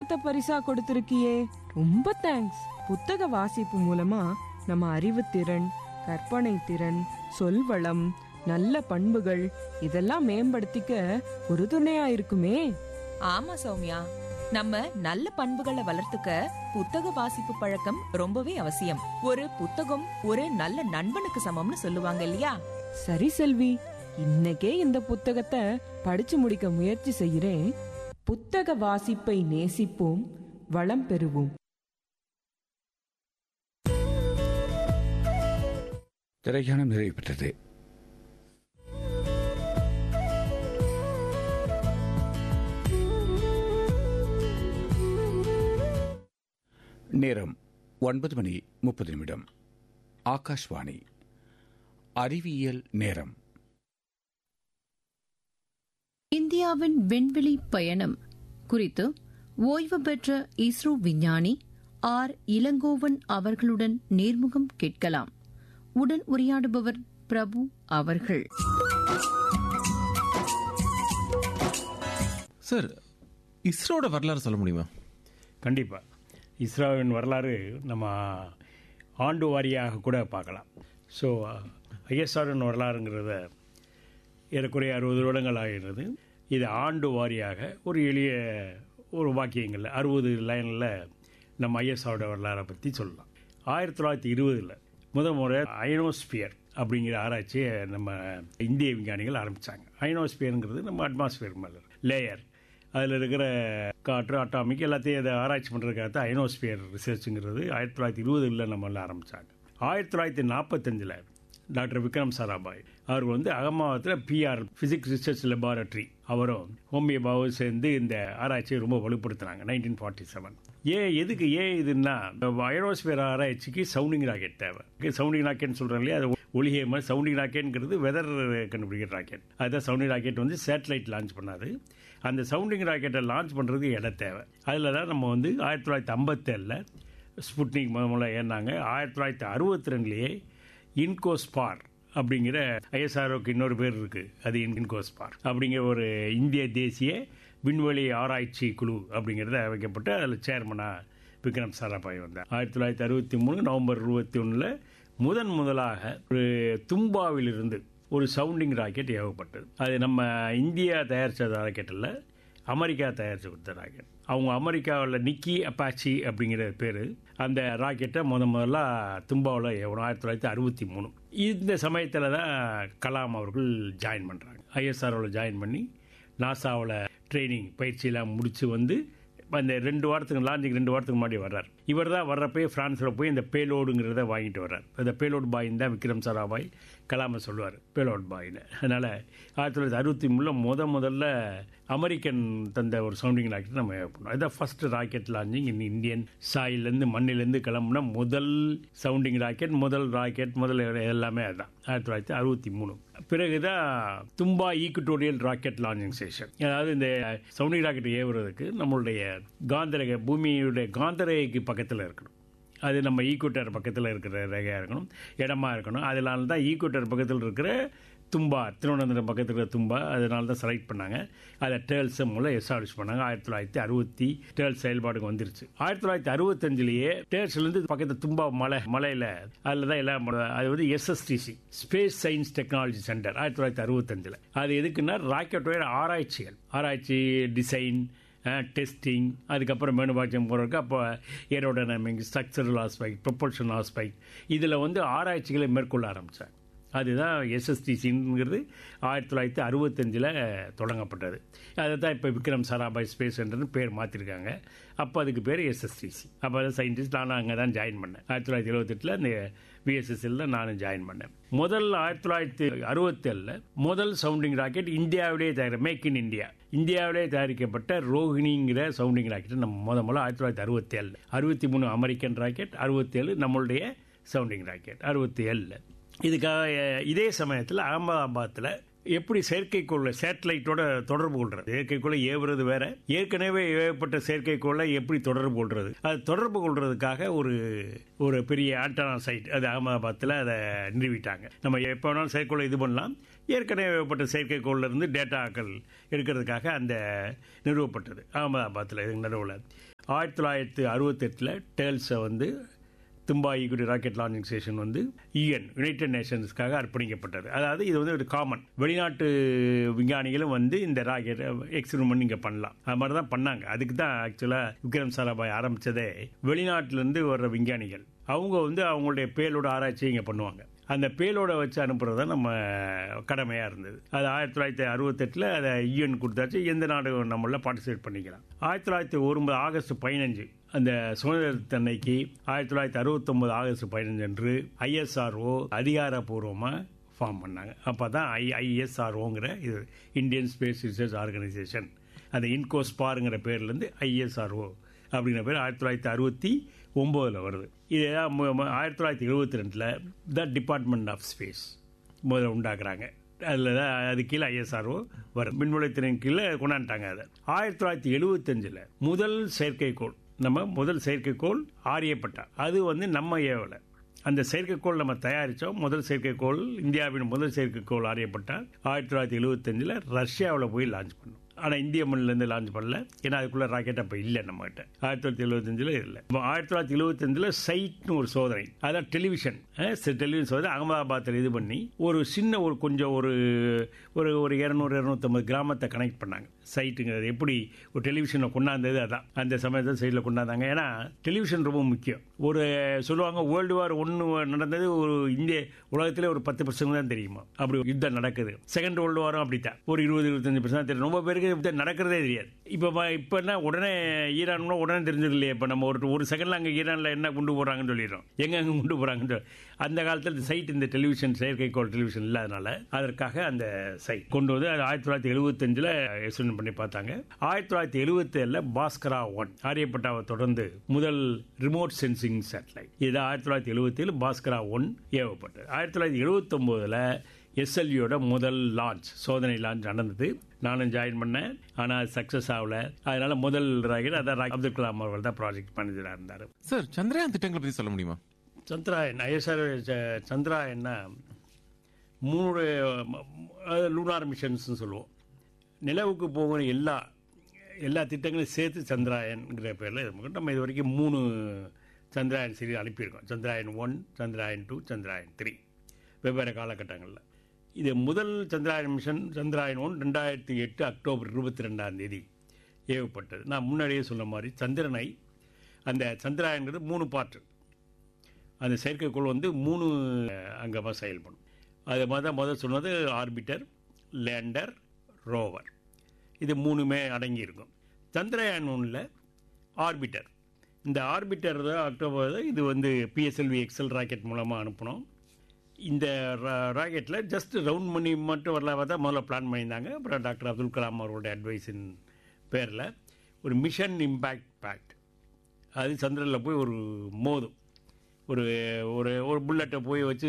புத்தகத்தை பரிசா கொடுத்திருக்கியே ரொம்ப தேங்க்ஸ் புத்தக வாசிப்பு மூலமா நம்ம அறிவுத்திறன் கற்பனை திறன் சொல்வளம் நல்ல பண்புகள் இதெல்லாம் மேம்படுத்திக்க ஒரு துணையா இருக்குமே ஆமா சௌமியா நம்ம நல்ல பண்புகளை வளர்த்துக்க புத்தக வாசிப்பு பழக்கம் ரொம்பவே அவசியம் ஒரு புத்தகம் ஒரு நல்ல நண்பனுக்கு சமம்னு சொல்லுவாங்க இல்லையா சரி செல்வி இன்னைக்கே இந்த புத்தகத்தை படிச்சு முடிக்க முயற்சி செய்கிறேன் புத்தக வாசிப்பை நேசிப்போம் வளம் பெறுவோம் திரைக்காணம் நிறைவு பெற்றது நேரம் ஒன்பது மணி முப்பது நிமிடம் ஆகாஷ்வாணி அறிவியல் நேரம் இந்தியாவின் விண்வெளி பயணம் குறித்து ஓய்வு பெற்ற இஸ்ரோ விஞ்ஞானி ஆர் இளங்கோவன் அவர்களுடன் நேர்முகம் கேட்கலாம் உடன் உரையாடுபவர் பிரபு அவர்கள் சார் இஸ்ரோட வரலாறு சொல்ல முடியுமா கண்டிப்பாக இஸ்ரோவின் வரலாறு நம்ம ஆண்டு வாரியாக கூட பார்க்கலாம் ஸோ ஐஎஸ்ஆரின் வரலாறுங்கிறத ஏறக்குறைய அறுபது வருடங்கள் ஆகிறது இது ஆண்டு வாரியாக ஒரு எளிய ஒரு வாக்கியங்கள் அறுபது லைனில் நம்ம ஐஎஸ்ஆரோட வரலாறை பற்றி சொல்லலாம் ஆயிரத்தி தொள்ளாயிரத்தி இருபதில் முதல் முறை அயனோஸ்பியர் அப்படிங்கிற ஆராய்ச்சியை நம்ம இந்திய விஞ்ஞானிகள் ஆரம்பித்தாங்க அயனோஸ்பியருங்கிறது நம்ம அட்மாஸ்பியர் மேலே லேயர் அதில் இருக்கிற காற்று அட்டாமிக் எல்லாத்தையும் அதை ஆராய்ச்சி பண்ணுறதுக்காக தான் அயனோஸ்பியர் ரிசர்ச்சுங்கிறது ஆயிரத்தி தொள்ளாயிரத்தி இருபதுல நம்மள ஆரம்பித்தாங்க ஆயிரத்தி தொள்ளாயிரத்தி நாற்பத்தஞ்சில் டாக்டர் விக்ரம் சாராபாய் அவர் வந்து அகமாவத்தில் பிஆர் பிசிக்ஸ் ரிசர்ச் லெபார்டரி அவரும் ஹோமியோ பாவும் சேர்ந்து இந்த ஆராய்ச்சியை ரொம்ப வலுப்படுத்தினாங்க நைன்டீன் ஃபார்ட்டி செவன் ஏன் எதுக்கு ஏன் இதுன்னா அயரோஸ்பியர் ஆராய்ச்சிக்கு சவுண்டிங் ராக்கெட் தேவை சவுண்டிங் ராக்கெட்னு சொல்கிறோம் இல்லையா அது ஒளிகை மாதிரி சவுண்டிங் ராக்கெட்ங்கிறது வெதர் கண்டுபிடிக்கிற ராக்கெட் அதுதான் சவுண்டிங் ராக்கெட் வந்து சேட்டலைட் லான்ச் பண்ணாது அந்த சவுண்டிங் ராக்கெட்டை லான்ச் பண்ணுறதுக்கு இடம் தேவை அதில் தான் நம்ம வந்து ஆயிரத்தி தொள்ளாயிரத்தி ஐம்பத்தேழில் ஸ்புட்னிக் முத முதல்ல ஏறினாங்க ஆயிரத்தி தொள்ளாயிரத்தி அறுபத்தி ரெண்டுலேயே இன்கோஸ்பார் அப்படிங்கிற ஐஎஸ்ஆர்ஓக்கு இன்னொரு பேர் இருக்குது அது இன்கோஸ்பார் அப்படிங்கிற ஒரு இந்திய தேசிய விண்வெளி ஆராய்ச்சி குழு அப்படிங்கிறத வைக்கப்பட்டு அதில் சேர்மனாக விக்ரம் சாராபாய் வந்தார் ஆயிரத்தி தொள்ளாயிரத்தி அறுபத்தி மூணு நவம்பர் இருபத்தி ஒன்றில் முதன் முதலாக ஒரு தும்பாவிலிருந்து ஒரு சவுண்டிங் ராக்கெட் ஏவப்பட்டது அது நம்ம இந்தியா தயாரித்த ராக்கெட் இல்லை அமெரிக்கா தயாரித்து கொடுத்த ராக்கெட் அவங்க அமெரிக்காவில் நிக்கி அப்பாச்சி அப்படிங்கிற பேர் அந்த ராக்கெட்டை முத முதல்ல தும்பாவில் ஏவணும் ஆயிரத்தி தொள்ளாயிரத்தி அறுபத்தி மூணு இந்த சமயத்தில் தான் கலாம் அவர்கள் ஜாயின் பண்ணுறாங்க ஐஎஸ்ஆர்ஓவில் ஜாயின் பண்ணி நாசாவில் ட்ரைனிங் பயிற்சியெல்லாம் முடித்து வந்து அந்த ரெண்டு வாரத்துக்கு லாஞ்சுக்கு ரெண்டு வாரத்துக்கு முன்னாடி வர்றார் இவர் தான் வர்றப்பயே ஃப்ரான்ஸில் போய் இந்த பேலோடுங்கிறத வாங்கிட்டு வர்றார் அந்த பேலோட் பாயின் தான் விக்ரம் சாராபாய் கலாமை சொல்லுவார் பேலோட் பாயின்னு அதனால் ஆயிரத்தி தொள்ளாயிரத்தி அறுபத்தி மூணில் முத முதல்ல அமெரிக்கன் தந்த ஒரு சவுண்டிங் ராக்கெட் நம்ம பண்ணோம் இதுதான் first rocket launching in Indian சாயிலேருந்து மண்ணிலேருந்து கிளம்புன முதல் சவுண்டிங் ராக்கெட் முதல் ராக்கெட் முதல் எல்லாமே அதுதான் ஆயிரத்தி தொள்ளாயிரத்தி அறுபத்தி மூணு பிறகுதான் Thumba equatorial rocket launching station அதாவது இந்த சவுண்டிங் ராக்கெட் ஏவுறதுக்கு நம்மளுடைய காந்தரக பூமியுடைய காந்தரேகைக்கு பக்கத்தில் இருக்கணும் அது நம்ம ஈக்குவட்டர் பக்கத்தில் இருக்கிற ரேகையாக இருக்கணும் இடமா இருக்கணும் அதனால தான் ஈக்குவட்டர் பக்கத்தில் இருக்கிற தும்பா திருவனந்தபுரம் பக்கத்தில் இருக்கிற தும்பா அதனால தான் செலக்ட் பண்ணாங்க அதை டேர்ல்ஸ் மூலம் எஸ்டாப்ளிஷ் பண்ணாங்க ஆயிரத்தி தொள்ளாயிரத்தி அறுபத்தி டேர்ல்ஸ் செயல்பாடுக்கு வந்துருச்சு ஆயிரத்தி தொள்ளாயிரத்தி அறுபத்தஞ்சிலேயே டேர்ஸ்லேருந்து பக்கத்து தும்பா மலை மலையில் அதில் தான் எல்லாம் அது வந்து SSTC space science technology centre ஆயிரத்தி தொள்ளாயிரத்தி அறுபத்தஞ்சில் அது எதுக்குன்னா ராக்கெட்டோட ஆராய்ச்சிகள் ஆராய்ச்சி டிசைன் டெஸ்டிங் அதுக்கப்புறம் மேனுபாக்சரிங் போகிறதுக்கு அப்போ aerodynamic structural aspect propulsion aspect இதில் வந்து ஆராய்ச்சிகளை மேற்கொள்ள ஆரம்பித்தாங்க அதுதான் எஸ்எஸ்டிசிங்கிறது ஆயிரத்தி தொள்ளாயிரத்தி அறுபத்தஞ்சில் தொடங்கப்பட்டது அதை தான் இப்போ விக்ரம் சாராபாய் ஸ்பேஸ் சென்டர்னு பேர் மாற்றிருக்காங்க அப்போ அதுக்கு பேர் எஸ்எஸ்டிசி அப்போ தான் சயின்டிஸ்ட் நானும் அங்கே தான் ஜாயின் பண்ணேன் ஆயிரத்தி தொள்ளாயிரத்தி எழுபத்தெட்டில் அந்த விஎஸ்எஸ்எல்ல நானும் ஜாயின் பண்ணேன் முதல் ஆயிரத்தி தொள்ளாயிரத்தி அறுபத்தேழில் முதல் சவுண்டிங் ராக்கெட் இந்தியாவிலேயே தயாரி மேக் இன் இந்தியா இந்தியாவிலே தயாரிக்கப்பட்ட ரோஹிணிங்கிற சவுண்டிங் ராக்கெட் நம்ம முத முதல்ல ஆயிரத்தி தொள்ளாயிரத்தி அறுபத்தேழு அறுபத்தி மூணு அமெரிக்கன் ராக்கெட் அறுபத்தேழு நம்மளுடைய சவுண்டிங் ராக்கெட் அறுபத்தி ஏழில் இதுக்காக இதே சமயத்தில் அகமதாபாத்தில் எப்படி செயற்கைக்கோளை சேட்டலைட்டோட தொடர்பு கொள்றது செயற்கைக்கோளை ஏவுறது வேற ஏற்கனவே ஏவப்பட்ட செயற்கைக்கோளை எப்படி தொடர்பு கொள்றது அது தொடர்பு கொள்றதுக்காக ஒரு ஒரு பெரிய ஆண்டனா சைட் அது அகமதாபாத்தில் அதை நிறுவிட்டாங்க நம்ம எப்போ வேணாலும் செயற்கைக்கோளை இது பண்ணலாம் ஏற்கனவே ஏவப்பட்ட செயற்கைக்கோளில் இருந்து டேட்டாக்கள் எடுக்கிறதுக்காக அந்த நிறுவப்பட்டது அகமதாபாத்தில் இது நடுவில் ஆயிரத்தி தொள்ளாயிரத்தி அறுபத்தெட்டில் டேல்ஸை வந்து தும்பாயிகுடி ராக்கெட் லான்ச்சிங் ஸ்டேஷன் வந்து யூஎன் யுனைடெட் நேஷன்ஸ்க்காக அர்ப்பணிக்கப்பட்டது அதாவது இது வந்து ஒரு காமன் வெளிநாட்டு விஞ்ஞானிகளும் வந்து இந்த ராக்கெட் எக்ஸ்பெரிமெண்ட் இங்கே பண்ணலாம் அது மாதிரி தான் பண்ணாங்க அதுக்கு தான் ஆக்சுவலாக விக்ரம் சாராபாய் ஆரம்பித்ததே வெளிநாட்டிலேருந்து வர்ற விஞ்ஞானிகள் அவங்க வந்து அவங்களுடைய பேலோட ஆராய்ச்சி இங்கே பண்ணுவாங்க அந்த பேலோட வச்சு அனுப்புறது தான் நம்ம கடமையாக இருந்தது அது ஆயிரத்தி தொள்ளாயிரத்தி அறுபத்தெட்டில் அதை யூஎன் கொடுத்தாச்சு எந்த நாடு நம்மள பார்ட்டிசிபேட் பண்ணிக்கலாம் ஆயிரத்தி தொள்ளாயிரத்தி ஒன்பது ஆகஸ்ட் பதினஞ்சு அந்த சுதந்திரத்தன்னைக்கு ஆயிரத்தி தொள்ளாயிரத்தி அறுபத்தொம்பது ஆகஸ்ட் பதினஞ்சு அன்று ஐஎஸ்ஆர்ஓ அதிகாரப்பூர்வமாக ஃபார்ம் பண்ணாங்க அப்போ தான் ஐ ஐஎஸ்ஆர்ஓங்கிற இது இந்தியன் ஸ்பேஸ் ரிசர்ச் ஆர்கனைசேஷன் அந்த இன்கோஸ்பாருங்கிற பேர்லேருந்து ஐஎஸ்ஆர்ஓ அப்படிங்கிற பேர் ஆயிரத்தி தொள்ளாயிரத்தி அறுபத்தி ஒம்போதில் வருது இது ஆயிரத்தி தொள்ளாயிரத்தி எழுபத்தி ரெண்டில் த டிபார்ட்மெண்ட் ஆஃப் ஸ்பேஸ் முதல்ல உண்டாக்குறாங்க அதில் தான் அது கீழே ஐஎஸ்ஆர்ஓ வரும் மின்வளத்தின் கீழே கொண்டாண்டாங்க அதை ஆயிரத்தி தொள்ளாயிரத்தி எழுபத்தஞ்சில் முதல் செயற்கைக்கோள் நம்ம முதல் செயற்கைக்கோள் ஆரியப்பட்டா அது வந்து நம்ம ஏவலை அந்த செயற்கைக்கோள் நம்ம தயாரித்தோம் முதல் செயற்கைக்கோள் இந்தியாவின் முதல் செயற்கைக்கோள் ஆரியப்பட்டா ஆயிரத்தி தொள்ளாயிரத்தி எழுபத்தஞ்சில் ரஷ்யாவில் போய் லான்ச் பண்ணோம் ஆனால் இந்திய மண்ணிலேருந்து லான்ச் பண்ணல ஏன்னா அதுக்குள்ள ராக்கெட் அப்போ இல்லை நம்மகிட்ட ஆயிரத்தி தொள்ளாயிரத்தி எழுபத்தஞ்சில் இல்லை இப்போ ஆயிரத்தி தொள்ளாயிரத்தி எழுபத்தஞ்சில் சைட்னு ஒரு சோதனை அதான் டெலிவிஷன் டெலிவிஷன் சோதனை அகமதாபாத்தில் இது பண்ணி ஒரு சின்ன ஒரு கொஞ்சம் ஒரு ஒரு ஒரு இரநூறு இரநூத்தம்பது கிராமத்தை கனெக்ட் பண்ணாங்க சைட்டுங்கிறது எப்படி ஒரு டெலிவிஷனை கொண்டாந்தது அதான் அந்த சமயத்தில் சைடில் கொண்டாந்தாங்க ஏன்னா டெலிவிஷன் ரொம்ப முக்கியம் ஒரு சொல்லுவாங்க வேர்ல்டு வார் ஒன்று நடந்தது ஒரு இந்திய உலகத்திலே ஒரு பத்து பர்சன்ட் தான் தெரியுமா அப்படி யுத்தம் நடக்குது செகண்ட் வேர்ல்டு வாரம் அப்படித்தான் ஒரு இருபது இருபத்தஞ்சு பர்சன்ட் தெரியும் ரொம்ப பேருக்கு யுத்தம் நடக்கிறதே தெரியாது இப்போ இப்போ என்ன உடனே ஈரான் உடனே தெரிஞ்சது இல்லையா இப்போ நம்ம ஒரு ஒரு செகண்ட்ல அங்கே ஈரானில் என்ன கொண்டு போகிறாங்கன்னு சொல்லிடுறோம் எங்க அங்கே கொண்டு போகிறாங்கன்னு அந்த காலத்தில் இந்த சைட் இந்த டெலிவிஷன் செயற்கைக்கோள் டெலிவிஷன் இல்லாதனால அதற்காக அந்த சைட் கொண்டு வந்து அது ஆயிரத்தி தொள்ளாயிரத்தி எழுபத்தஞ்சில் எக்ஸ்பிளைன் பண்ணி பார்த்தாங்க ஆயிரத்தி தொள்ளாயிரத்தி எழுபத்தேழில் பாஸ்கரா ஒன் ஆரியப்பட்டாவை தொடர்ந்து முதல் ரிமோட் சென்சிங் சேட்டலைட் இது ஆயிரத்தி தொள்ளாயிரத்தி எழுபத்தேழு பாஸ்கரா ஒன் ஏவப்பட்டது ஆயிரத்தி தொள்ளாயிரத்தி எழுபத்தொம்போதில் எஸ்எல்வியோட முதல் லான்ச் சோதனை லான்ச் நடந்தது நானும் ஜாயின் பண்ணேன் ஆனால் அது சக்ஸஸ் ஆகல அதனால முதல் ராக்கெட் அதான் அப்துல் கலாம் அவர்கள் தான் ப்ராஜெக்ட் மேனேஜராக இருந்தார் சார் சந்திரயான் திட்டங்களை பத்தி சொல்ல முடியுமா சந்திராயன் ஐஎஸ்ஆர் சந்திராயன்னா மூணு லூனார் மிஷன்ஸ்னு சொல்லுவோம் நிலவுக்கு போகிற எல்லா எல்லா திட்டங்களையும் சேர்த்து சந்திராயன்கிற பேரில் நம்ம இது வரைக்கும் மூணு சந்திராயன் சரி அனுப்பியிருக்கோம் Chandrayaan one Chandrayaan two Chandrayaan three வெவ்வேறு காலகட்டங்களில் இது முதல் சந்திராயன் மிஷன் சந்திராயன் ஒன் ரெண்டாயிரத்தி எட்டு அக்டோபர் இருபத்தி ரெண்டாம் தேதி ஏவப்பட்டது நான் முன்னாடியே சொன்ன மாதிரி சந்திரனை அந்த சந்திராயன்கிறது மூணு பாட்டு அந்த செயற்கைக்கோள் வந்து மூணு அங்கமாக செயல்படும் அது மாதிரி தான் முதல் சொன்னது ஆர்பிட்டர் லேண்டர் ரோவர் இது மூணுமே அடங்கியிருக்கும் சந்திரயான் ஒன்றில் ஆர்பிட்டர் இந்த ஆர்பிட்டர் தான் அக்டோபர் இது வந்து பிஎஸ்எல்வி எக்ஸல் ராக்கெட் மூலமாக அனுப்பினோம் இந்த ராக்கெட்டில் ஜஸ்ட் ரவுண்ட் பண்ணி மட்டும் வரலாக தான் முதல்ல பிளான் பண்ணியிருந்தாங்க அப்புறம் டாக்டர் அப்துல் கலாம் அவரோட அட்வைஸின் பேரில் ஒரு மிஷன் இம்பேக்ட் பேக்ட் அது சந்திரனில் போய் ஒரு மோதும் ஒரு ஒரு ஒரு புல்லட்டை போய் வச்சு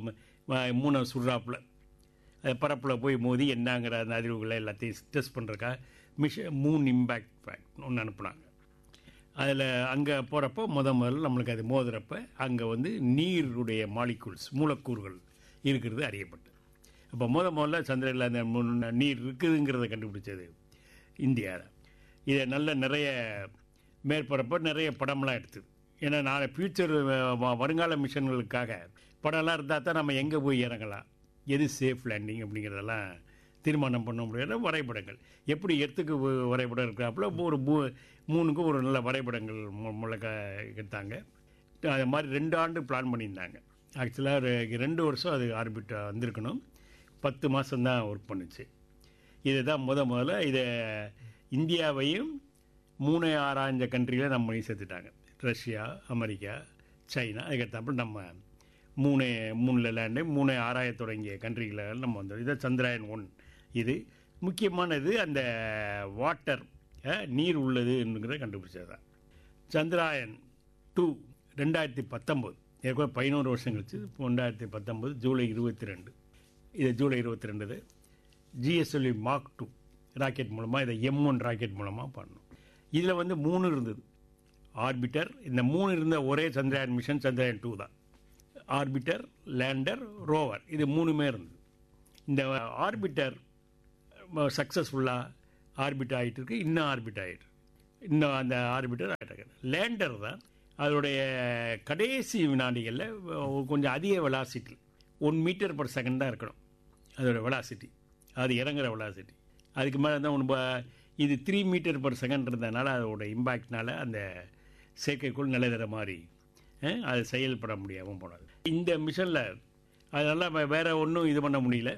மூணை சுடுறாப்பில் அது பரப்பில் போய் மோதி என்னங்கிற அந்த அதிர்வுகளை எல்லாத்தையும் டெஸ்ட் பண்ணுறக்கா மிஷன் மூன் இம்பேக்ட் பேக்ட் ஒன்று அனுப்புனாங்க அதில் அங்கே போகிறப்போ முத முதல்ல நம்மளுக்கு அது மோதுறப்ப அங்கே வந்து நீருடைய மாலிகூல்ஸ் மூலக்கூறுகள் இருக்கிறது அறியப்பட்டது அப்போ முத முதல்ல சந்திரனில் அந்த மு- நீர் இருக்குதுங்கிறத கண்டுபிடிச்சது இந்தியா தான் இதை நல்ல நிறைய மேற்பரப்ப நிறைய படம்லாம் எடுத்தது ஏன்னா நாளை ஃப்யூச்சர் வருங்கால மிஷன்களுக்காக படம்லாம் இருந்தால் தான் நம்ம எங்கே போய் இறங்கலாம் எது சேஃப் லேண்டிங் அப்படிங்கிறதெல்லாம் தீர்மானம் பண்ண முடியாத வரைபடங்கள் எப்படி எர்த்துக்கு வ- வரைபடம் இருக்கிறாப்புல ஒரு பூ மூணுக்கும் ஒரு நல்ல வரைபடங்கள் மு- முழக்க எடுத்தாங்க அது மாதிரி ரெண்டு ஆண்டு பிளான் பண்ணியிருந்தாங்க ஆக்சுவலாக ஒரு ரெண்டு வருஷம் அது ஆர்பிட் வந்திருக்கணும் பத்து மாதம்தான் ஒர்க் பண்ணுச்சு இதுதான் முத முதல்ல இதை இந்தியாவையும் மூணு ஆறாஞ்ச கண்ட்ரியில் நம்ம பண்ணி சேர்த்துட்டாங்க ரஷ்யா அமெரிக்கா சைனா அதுக்கேற்றாப்புல நம்ம மூணு மூணில் லேண்டு மூணு ஆராய தொடங்கிய கண்ட்ரிகளில் நம்ம வந்தோம் இதை சந்திராயன் ஒன் இது முக்கியமானது அந்த வாட்டர் நீர் உள்ளதுங்கிறத கண்டுபிடிச்சது தான் சந்திராயன் டூ ரெண்டாயிரத்தி பத்தொம்போது ஏற்கனவே பதினோரு வருஷம் கழிச்சு ரெண்டாயிரத்தி பத்தொம்போது ஜூலை இருபத்தி ரெண்டு இது ஜூலை இருபத்தி ரெண்டு ஜிஎஸ்எல்வி மார்க் டூ ராக்கெட் மூலமாக இதை எம் ஒன் ராக்கெட் மூலமாக பண்ணோம் இதில் வந்து மூணு இருந்தது ஆர்பிட்டர் இந்த மூணு இருந்த ஒரே சந்திராயன் மிஷன் சந்திராயன் டூ தான் ஆர்பிட்டர் லேண்டர் ரோவர் இது மூணுமே இருந்தது இந்த ஆர்பிட்டர் சக்ஸஸ்ஃபுல்லாக ஆர்பிட் ஆகிட்டு இருக்கு இன்னும் ஆர்பிட் ஆகிட்டு இருக்கு. இன்னும் அந்த ஆர்பிட்டர் லேண்டர் தான் அதோடைய கடைசி வினாடிகளில் கொஞ்சம் அதிக velocity one metre per second தான் இருக்கணும் அதோட வெலாசிட்டி அது இறங்குற வெலாசிட்டி அதுக்கு மேலே தான் ஒன்று இது த்ரீ மீட்டர் பர் செகண்ட் இருந்ததுனால அதோட இம்பேக்ட்னால அந்த செயற்கைக்குள் நிலைதர மாதிரி அஹ், அது செயல்பட முடியாமல் போனது இந்த மிஷனில் அதனால் வேறு ஒன்றும் இது பண்ண முடியல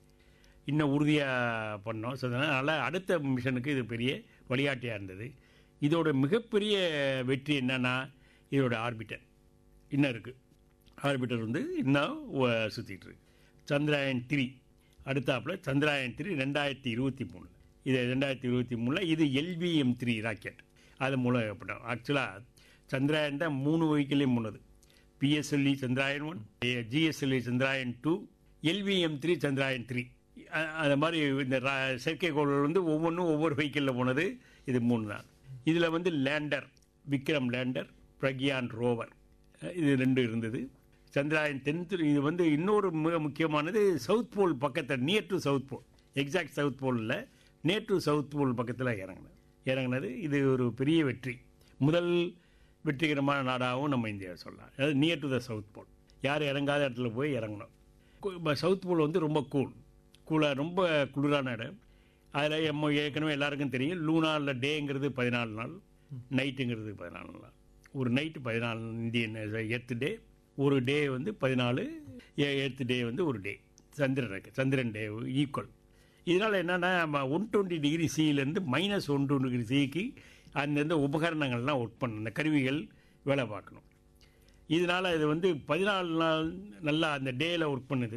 இன்னும் உறுதியாக பண்ணோம் ஸோ அதனால் அடுத்த மிஷனுக்கு இது பெரிய வழிகாட்டியாக இருந்தது இதோட மிகப்பெரிய வெற்றி என்னன்னா இதோட ஆர்பிட்டர் இன்னும் இருக்குது ஆர்பிட்டர் வந்து இன்னும் வ- சுத்திட்டு இருக்கு சந்திராயன் த்ரீ அடுத்தாப்புல சந்திராயன் த்ரீ ரெண்டாயிரத்தி இருபத்தி மூணு இது ரெண்டாயிரத்தி இருபத்தி மூணில் இது எல்விஎம் த்ரீ ராக்கெட் அது மூலம் ஏற்பட்டோம் ஆக்சுவலாக சந்திராயன் தான் மூணு வெஹிக்கிளையும் போனது PSLV Chandrayaan one GSLV Chandrayaan two LVM three Chandrayaan three அந்த மாதிரி இந்த ரா- செயற்கைக்கோள்கள் வந்து ஒவ்வொன்றும் ஒவ்வொரு வெஹிக்கிளில் போனது இது மூணு தான் இதில் வந்து lander Vikram lander Pragyan rover இது ரெண்டு இருந்தது சந்திராயன் டென்த் இது வந்து இன்னொரு மிக முக்கியமானது சவுத் போல் பக்கத்தில் near to south pole exact south போலில் நியர் டு சவுத் போல் பக்கத்தில் இறங்கினது இறங்கினது இது ஒரு பெரிய வெற்றி முதல் வெற்றிகரமான நாடாகவும் நம்ம இந்தியா சொல்லலாம் அதாவது near to the south pole யார் இறங்காத இடத்துல போய் இறங்கணும் கு- இப்ப சவுத் போல் வந்து ரொம்ப கூல் கூலாக ரொம்ப குளிரான இடம் அதில் நம்ம ஏற்கனவே எல்லாருக்கும் தெரியும் லூனாரில் டேங்கிறது பதினாலு நாள் நைட்டுங்கிறது பதினாலு நாள் ஒரு நைட்டு பதினாலு இந்தியன் எர்த்து டே ஒரு டே வந்து பதினாலு எர்த்து டே வந்து ஒரு டே சந்திரனுக்கு சந்திரன் டே ஈக்குவல் இதனால் என்னென்னா நம்ம ஒன் டுவெண்ட்டி டிகிரி சியிலேருந்து மைனஸ் ஒன் டுவெண்ட்டி டிகிரி சிக்கு அந்தந்த உபகரணங்கள்லாம் ஒர்க் பண்ணணும் அந்த கருவிகள் வேலை பார்க்கணும் இதனால் இது வந்து பதினாலு நாள் நல்லா அந்த டேயில் ஒர்க் பண்ணுது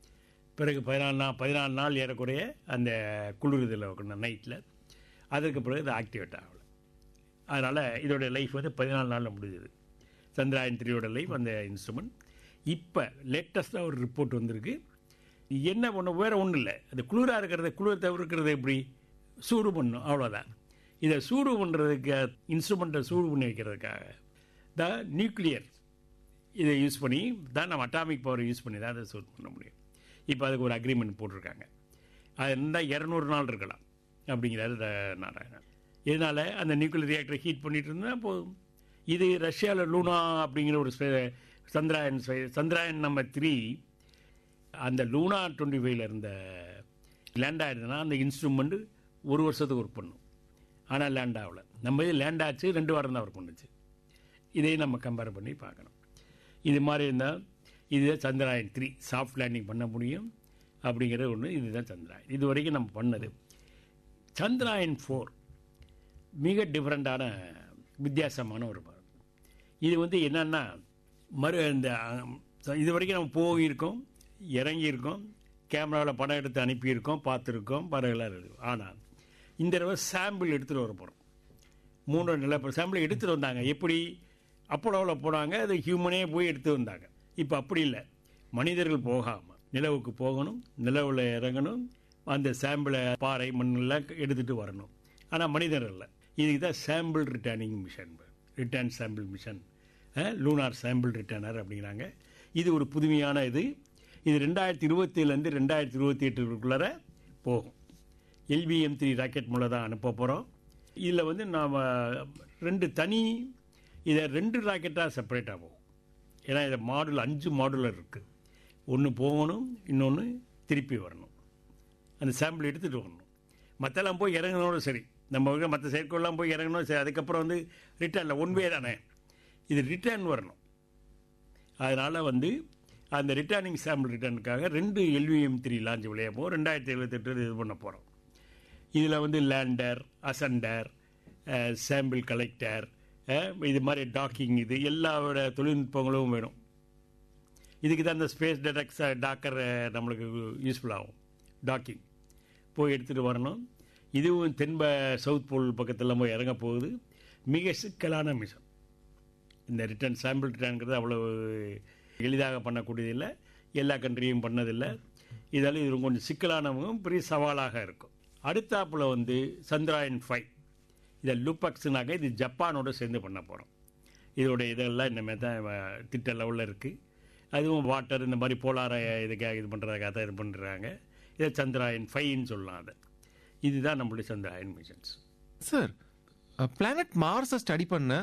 பிறகு பதினாலு நாள் பதினாலு நாள் ஏறக்குறைய அந்த குளிர்தில் வைக்கணும் நைட்டில் அதற்கு பிறகு இது ஆக்டிவேட் ஆகலை அதனால் இதோட லைஃப் வந்து பதினாலு நாளில் முடிஞ்சுது சந்திராயன் த்ரீயோட லைஃப் அந்த இன்ஸ்ட்ருமெண்ட் இப்போ லேட்டஸ்ட்டாக ஒரு ரிப்போர்ட் வந்திருக்கு என்ன பண்ண வேறு ஒன்றும் இல்லை அது குளிராக இருக்கிறத குளிர் தவிர்க்கிறது எப்படி சூடு பண்ணும் அவ்வளோதான் இதை சூடு பண்ணுறதுக்கு இன்ஸ்ட்ருமெண்ட்டை சூடு பண்ணி வைக்கிறதுக்காக த நியூக்ளியர் இதை யூஸ் பண்ணி தான் நம்ம அட்டாமிக் பவர் யூஸ் பண்ணி தான் அதை சூட் பண்ண முடியும் இப்போ அதுக்கு ஒரு அக்ரிமெண்ட் போட்டிருக்காங்க அது இருந்தால் இரநூறு நாள் இருக்கலாம் அப்படிங்கிறாரு ர- நாராயணன் இதனால் அந்த நியூக்ளியர் ரியாக்டரை ஹீட் பண்ணிட்டு இருந்தால் போதும் இது ரஷ்யாவில் லூனா அப்படிங்கிற ஒரு ஸ்பே- சந்திராயன் ஸ்பே- சந்திராயன் நம்பர் த்ரீ அந்த லூனா டுவெண்ட்டி ஃபைவ்ல இருந்த லேண்ட் ஆயிருந்ததுன்னா அந்த இன்ஸ்ட்ருமெண்ட் ஒரு வருஷத்துக்கு ஒர்க் பண்ணும் ஆனால் லேண்ட் ஆகல நம்ம இது லேண்ட் ஆச்சு ரெண்டு வாரம் தான் ஒர்க் பண்ணுச்சு இதையும் நம்ம கம்பேர் பண்ணி பார்க்கணும் இது மாதிரி இருந்தால் இதுதான் சந்திராயன் த்ரீ சாஃப்ட் லேண்டிங் பண்ண முடியும் அப்படிங்கிறது ஒன்று இதுதான் சந்திராயன் இது வரைக்கும் நம்ம பண்ணது சந்திராயன் ஃபோர் மிக டிஃப்ரெண்ட்டான வித்தியாசமான ஒரு படம் இது வந்து என்னன்னா மறு இந்த அஹ், இது வரைக்கும் நம்ம போயிருக்கோம் இறங்கியிருக்கோம் கேமராவில் படம் எடுத்து அனுப்பியிருக்கோம் பார்த்துருக்கோம் பறவைலாம் இருக்குது ஆனால் இந்த தடவை சாம்பிள் எடுத்துகிட்டு வர போகிறோம் மூன்று நில சாம்பிள் எடுத்துகிட்டு வந்தாங்க எப்படி அப்போலோவில் போனாங்க அது ஹியூமனே போய் எடுத்து வந்தாங்க இப்போ அப்படி இல்லை மனிதர்கள் போகாமல் நிலவுக்கு போகணும் நிலவில் இறங்கணும் அந்த சாம்பிளை பாறை மண்ணெல்லாம் எடுத்துகிட்டு வரணும் ஆனால் மனிதர் இல்லை இதுக்கு தான் sample returning mission return sample mission lunar sample returner அப்படிங்கிறாங்க இது ஒரு புதுமையான இது இது ரெண்டாயிரத்தி இருபத்திலேருந்து ரெண்டாயிரத்தி இருபத்தி எட்டுக்குள்ளார போகும் எல்விஎம் த்ரீ ராக்கெட் மூலம் தான் அனுப்ப போகிறோம் இதில் வந்து நாம் ரெண்டு தனி இதை ரெண்டு ராக்கெட்டாக செப்பரேட்டாக போகும் ஏன்னா இதை மாடுல் அஞ்சு மாடுலர் இருக்குது ஒன்று போகணும் இன்னொன்று திருப்பி வரணும் அந்த சாம்பிள் எடுத்துகிட்டு வரணும் மற்றெல்லாம் போய் இறங்கணும்னு சரி நம்ம மற்ற செயற்கைலாம் போய் இறங்கணும் சரி அதுக்கப்புறம் வந்து ரிட்டர்னில் ஒன் வே தானே இது ரிட்டர்ன் வரணும் அதனால் வந்து அந்த ரிட்டர்னிங் சாம்பிள் ரிட்டர்னுக்காக ரெண்டு எல்விஎம் த்ரீ லான்ச் விளைய போகும் ரெண்டாயிரத்தி எழுபத்தெட்டு இது பண்ண போகிறோம் இதில் வந்து லேண்டர் அசண்டர் சாம்பிள் கலெக்டர் இது மாதிரி டாக்கிங் இது எல்லாவோட தொழில்நுட்பங்களும் வேணும் இதுக்கு தான் இந்த ஸ்பேஸ் டெடக்ஸ் டாக்கர் நம்மளுக்கு யூஸ்ஃபுல் ஆகும் டாக்கிங் போய் எடுத்துகிட்டு வரணும் இதுவும் தென்ப சவுத் போல் பக்கத்தில் போய் இறங்க போகுது மிக சிக்கலான மிஷன் இந்த ரிட்டர்ன் சாம்பிள் ரிட்டர்ன்கிறது அவ்வளவு எளிதாக பண்ணக்கூடியதில்லை எல்லா கண்ட்ரியும் பண்ணதில்லை இதால் இது கொஞ்சம் சிக்கலானவும் பெரிய சவாலாக இருக்கும் அடுத்தாப்புல வந்து சந்திராயன் ஃபைவ் இதை லூபக்ஸ்னாக்க இது ஜப்பானோட சேர்ந்து பண்ண போகிறோம் இதோட இதெல்லாம் இனிமேல் தான் அஹ், திட்ட லெவலில் இருக்குது அதுவும் வாட்டர் இந்த மாதிரி போலார இதுக்காக இது பண்ணுறதுக்காக தான் இது பண்ணுறாங்க இதை சந்திராயன் ஃபைன்னு சொல்லலாம் அதை இதுதான் நம்மளுடைய சந்திராயன் மிஷன்ஸ் சார் பிளானட் மார்ஸை ஸ்டடி பண்ண